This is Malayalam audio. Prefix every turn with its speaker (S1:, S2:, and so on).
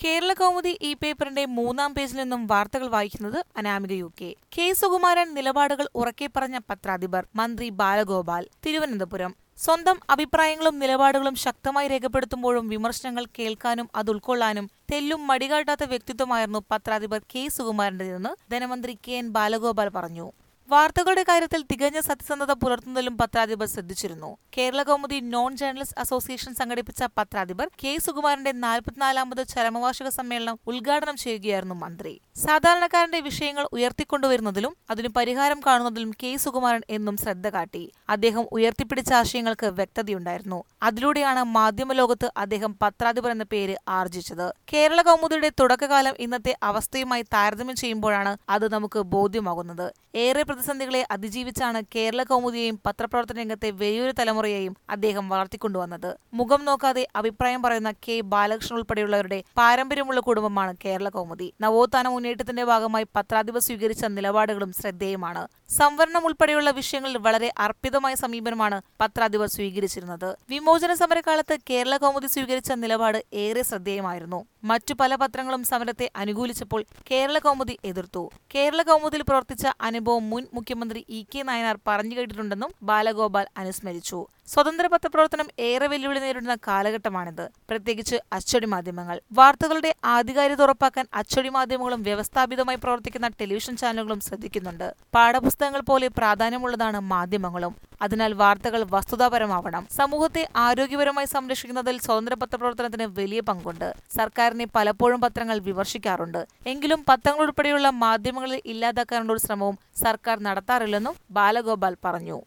S1: കേരള കൗമുദി ഇ പേപ്പറിന്റെ മൂന്നാം പേജിൽ നിന്നും വാർത്തകൾ വായിക്കുന്നത് Anamika U K K Sukumaran നിലപാടുകൾ ഉറക്കെ പറഞ്ഞ പത്രാധിപർ മന്ത്രി ബാലഗോപാൽ തിരുവനന്തപുരം സ്വന്തം അഭിപ്രായങ്ങളും നിലപാടുകളും ശക്തമായി രേഖപ്പെടുത്തുമ്പോഴും വിമർശനങ്ങൾ കേൾക്കാനും അത് ഉൾക്കൊള്ളാനും തെല്ലും മടികാട്ടാത്ത വ്യക്തിത്വമായിരുന്നു പത്രാധിപർ കെ സുകുമാരന്റേതെന്ന് ധനമന്ത്രി കെ എൻ ബാലഗോപാൽ പറഞ്ഞു വാർത്തകളുടെ കാര്യത്തിൽ തികഞ്ഞ സത്യസന്ധത പുലർത്തുന്നതിലും പത്രാധിപർ ശ്രദ്ധിച്ചിരുന്നു Kerala Kaumudi non journalist association സംഘടിപ്പിച്ച പത്രാധിപർ കെ സുകുമാരന്റെ നാൽപ്പത്തിനാലാമത് ചരമവാർഷിക സമ്മേളനം ഉദ്ഘാടനം ചെയ്യുകയായിരുന്നു മന്ത്രി സാധാരണക്കാരന്റെ വിഷയങ്ങൾ ഉയർത്തിക്കൊണ്ടുവരുന്നതിലും അതിനു പരിഹാരം കാണുന്നതിലും കെ സുകുമാരൻ എന്നും ശ്രദ്ധ കാട്ടി അദ്ദേഹം ഉയർത്തിപ്പിടിച്ച ആശയങ്ങൾക്ക് വ്യക്തതയുണ്ടായിരുന്നു അതിലൂടെയാണ് മാധ്യമലോകത്ത് അദ്ദേഹം പത്രാധിപർ എന്ന പേര് ആർജിച്ചത് കേരള കൗമുദിയുടെ തുടക്കകാലം ഇന്നത്തെ അവസ്ഥയുമായി താരതമ്യം ചെയ്യുമ്പോഴാണ് അത് നമുക്ക് ബോധ്യമാകുന്നത് ഏറെ പ്രതിസന്ധികളെ അതിജീവിച്ചാണ് കേരള കൗമുദിയെയും പത്രപ്രവർത്തന രംഗത്തെ വലിയൊരു തലമുറയെയും അദ്ദേഹം വളർത്തിക്കൊണ്ടുവന്നത് മുഖം നോക്കാതെ അഭിപ്രായം പറയുന്ന കെ ബാലകൃഷ്ണൻ ഉൾപ്പെടെയുള്ളവരുടെ പാരമ്പര്യമുള്ള കുടുംബമാണ് കേരള കൗമുദി നവോത്ഥാന മുന്നേറ്റത്തിന്റെ ഭാഗമായി പത്രാധിപർ സ്വീകരിച്ച നിലപാടുകളും ശ്രദ്ധേയമാണ് സംവരണം ഉൾപ്പെടെയുള്ള വിഷയങ്ങളിൽ വളരെ അർപ്പിതമായ സമീപനമാണ് പത്രാധിപർ സ്വീകരിച്ചിരുന്നത് വിമോചന സമരകാലത്ത് കേരള കൗമുദി സ്വീകരിച്ച നിലപാട് ഏറെ ശ്രദ്ധേയമായിരുന്നു മറ്റു പല പത്രങ്ങളും സമരത്തെ അനുകൂലിച്ചപ്പോൾ കേരള കൗമുദി എതിർത്തു കേരള കൗമുദിയിൽ പ്രവർത്തിച്ച അനുഭവം മുൻ മുഖ്യമന്ത്രി ഇ കെ നായനാർ പറഞ്ഞു കേട്ടിട്ടുണ്ടെന്നും ബാലഗോപാൽ അനുസ്മരിച്ചു സ്വതന്ത്ര പത്രപ്രവർത്തനം ഏറെ വെല്ലുവിളി നേരിടുന്ന കാലഘട്ടമാണിത് പ്രത്യേകിച്ച് അച്ചടി മാധ്യമങ്ങൾ വാർത്തകളുടെ ആധികാരികത ഉറപ്പാക്കാൻ അച്ചടി മാധ്യമങ്ങളും വ്യവസ്ഥാപിതമായി പ്രവർത്തിക്കുന്ന ടെലിവിഷൻ ചാനലുകളും ശ്രദ്ധിക്കുന്നുണ്ട് പാഠപുസ്തകങ്ങൾ പോലെ പ്രാധാന്യമുള്ളതാണ് മാധ്യമങ്ങളും അതിനാൽ വാർത്തകൾ വസ്തുതാപരമാവണം സമൂഹത്തെ ആരോഗ്യപരമായി സംരക്ഷിക്കുന്നതിൽ സ്വതന്ത്ര പത്രപ്രവർത്തനത്തിന് വലിയ പങ്കുണ്ട് സർക്കാരിനെ പലപ്പോഴും പത്രങ്ങൾ വിമർശിക്കാറുണ്ട് എങ്കിലും പത്രങ്ങൾ ഉൾപ്പെടെയുള്ള മാധ്യമങ്ങളിൽ ഇല്ലാതാക്കാനുള്ള ഒരു ശ്രമവും സർക്കാർ നടത്താറില്ലെന്നും ബാലഗോപാൽ പറഞ്ഞു